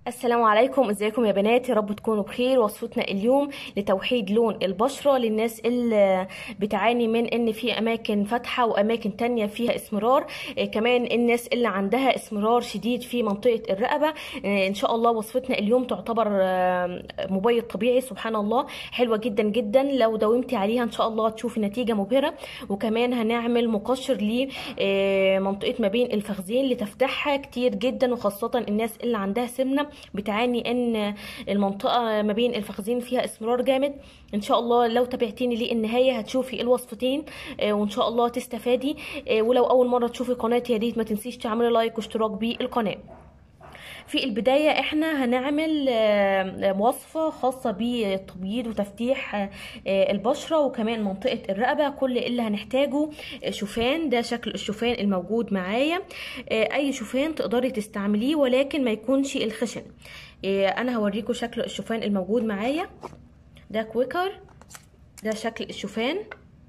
السلام عليكم ازيكم يا بنات يا رب تكونوا بخير وصفتنا اليوم لتوحيد لون البشرة للناس اللي بتعاني من ان في اماكن فاتحة واماكن تانية فيها اسمرار آه، كمان الناس اللي عندها اسمرار شديد في منطقة الرقبة آه، ان شاء الله وصفتنا اليوم تعتبر آه، مبيض طبيعي سبحان الله حلوة جدا جدا لو داومتي عليها ان شاء الله تشوفي نتيجة مبهرة وكمان هنعمل مقشر لمنطقة ما بين الفخذين لتفتحها كتير جدا وخاصة الناس اللي عندها سمنة بتعاني ان المنطقه ما بين الفخذين فيها اسمرار جامد ان شاء الله لو تابعتيني للنهايه هتشوفي الوصفتين آه، وان شاء الله تستفادي آه، ولو اول مره تشوفي قناتي يا ريت ما تنسيش تعملي لايك واشتراك بالقناه في البداية احنا هنعمل آه، وصفة خاصة بتبييض وتفتيح آه، البشرة وكمان منطقة الرقبة كل اللي هنحتاجه آه، شوفان ده شكل الشوفان الموجود معايا آه، اي شوفان تقدري تستعمليه ولكن ما يكونش الخشن آه، انا هوريكم شكل الشوفان الموجود معايا ده كويكر ده شكل الشوفان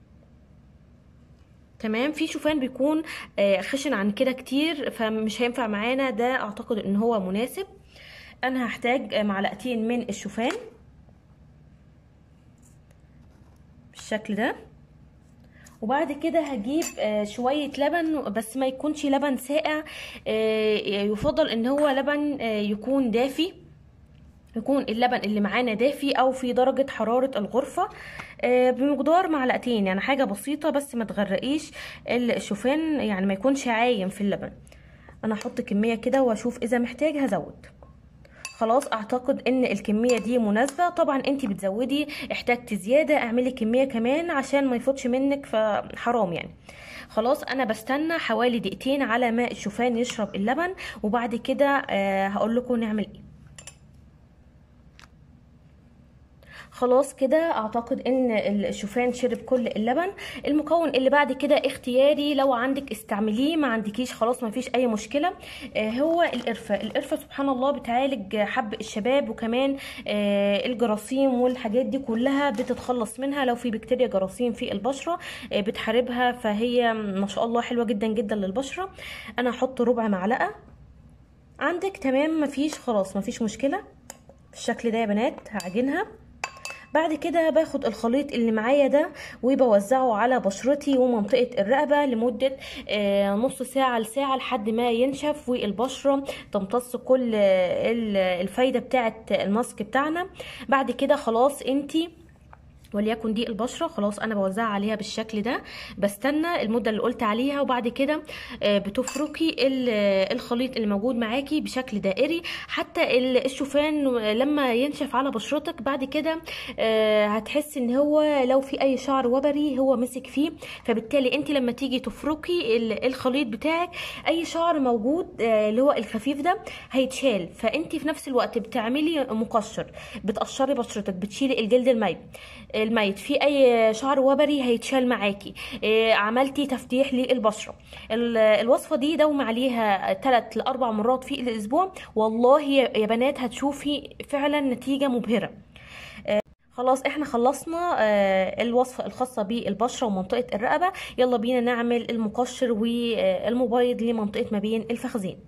تمام في شوفان بيكون آه، خشن عن كده كتير فمش هينفع معانا ده اعتقد ان هو مناسب انا هحتاج آه، معلقتين من الشوفان بالشكل ده وبعد كده هجيب آه، شوية لبن بس ما يكونش لبن ساقع آه، يفضل ان هو لبن آه، يكون دافي يكون اللبن اللي معانا دافي او في درجة حرارة الغرفة آه، بمقدار معلقتين يعني حاجة بسيطة بس ما تغرقيش الشوفان يعني ما يكونش عايم في اللبن انا هحط كمية كده واشوف اذا محتاج هزود خلاص اعتقد ان الكمية دي مناسبة طبعا انت بتزودي احتاجتي زيادة اعملي كمية كمان عشان ما يفوتش منك فحرام يعني خلاص انا بستنى حوالي دقيقتين على ما الشوفان يشرب اللبن وبعد كده آه هقول لكم نعمل ايه خلاص كده اعتقد ان الشوفان شرب كل اللبن المكون اللي بعد كده اختياري لو عندك استعمليه ما عندكيش خلاص ما فيش اي مشكله آه هو القرفه القرفه سبحان الله بتعالج حب الشباب وكمان آه الجراثيم والحاجات دي كلها بتتخلص منها لو في بكتيريا جراثيم في البشره آه بتحاربها فهي ما شاء الله حلوه جدا جدا للبشره انا هحط ربع معلقه عندك تمام مفيش خلاص مفيش مشكله بالشكل ده يا بنات هعجنها بعد كده باخد الخليط اللي معايا ده وبوزعه على بشرتي ومنطقة الرقبة لمدة آه، نص ساعة لساعة لحد ما ينشف والبشرة تمتص كل آه، الفايدة بتاعة الماسك بتاعنا بعد كده خلاص انتي وليكن دي البشره خلاص انا بوزعها عليها بالشكل ده بستنى المده اللي قلت عليها وبعد كده آه، بتفركي ال- الخليط اللي موجود معاكي بشكل دائري حتى ال- الشوفان لما ينشف على بشرتك بعد كده آه، هتحسي ان هو لو في اي شعر وبري هو مسك فيه فبالتالي انت لما تيجي تفركي ال- الخليط بتاعك اي شعر موجود آه، اللي هو الخفيف ده هيتشال فانت في نفس الوقت بتعملي مقشر بتقشري بشرتك بتشيلي الجلد الميت الميت في اي شعر وبري هيتشال معاكي إيه، عملتي تفتيح للبشره ال- الوصفه دي دوم عليها 3 ل 4 مرات في الاسبوع والله يا يا بنات هتشوفي فعلا نتيجه مبهره آه، خلاص احنا خلصنا آه، الوصفه الخاصه بالبشره ومنطقه الرقبه يلا بينا نعمل المقشر والمبيض لمنطقه ما بين الفخذين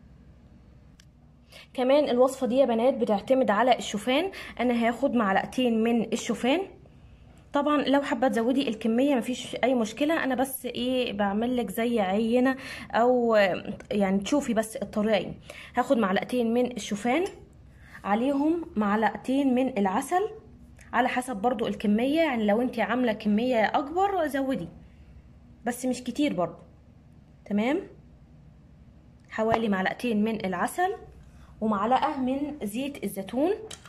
كمان الوصفه دي يا بنات بتعتمد على الشوفان انا هاخد معلقتين من الشوفان طبعا لو حابه تزودي الكميه مفيش اي مشكله انا بس ايه بعمل لك زي عينه او يعني تشوفي بس الطريقه ايه هاخد معلقتين من الشوفان عليهم معلقتين من العسل على حسب برضو الكميه يعني لو انت عامله كميه اكبر زودي بس مش كتير برضو تمام حوالي معلقتين من العسل ومعلقه من زيت الزيتون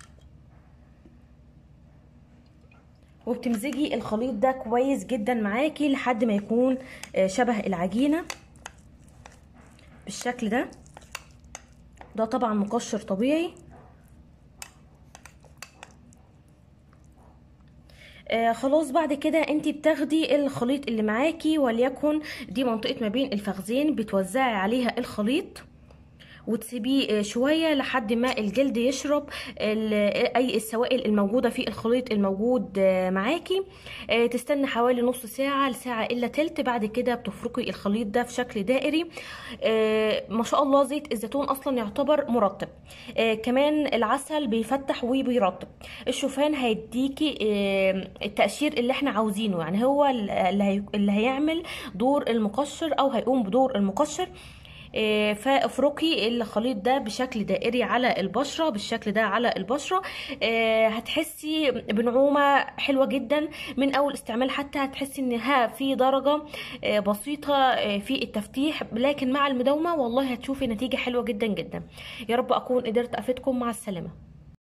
وبتمزجي الخليط ده كويس جدا معاكي لحد ما يكون آه، شبه العجينه بالشكل ده ده طبعا مقشر طبيعي آه خلاص بعد كده انت بتاخدي الخليط اللي معاكي وليكن دي منطقه ما بين الفخذين بتوزعي عليها الخليط وتسيبيه شويه لحد ما الجلد يشرب ال- اي السوائل الموجوده في الخليط الموجود معاكي آه، تستنى حوالي نص ساعه لساعه الا تلت بعد كده بتفركي الخليط ده في شكل دائري آه، ما شاء الله زيت الزيتون اصلا يعتبر مرطب آه، كمان العسل بيفتح وبيرطب الشوفان هيديكي آه، التقشير اللي احنا عاوزينه يعني هو اللي هي- اللي هيعمل دور المقشر او هيقوم بدور المقشر آه، فافركي الخليط ده بشكل دائري على البشره بالشكل ده على البشره آه، هتحسي بنعومه حلوه جدا من اول استعمال حتى هتحسي انها في درجه آه، بسيطه آه، في التفتيح لكن مع المداومه والله هتشوفي نتيجه حلوه جدا جدا يا رب اكون قدرت افيدكم مع السلامه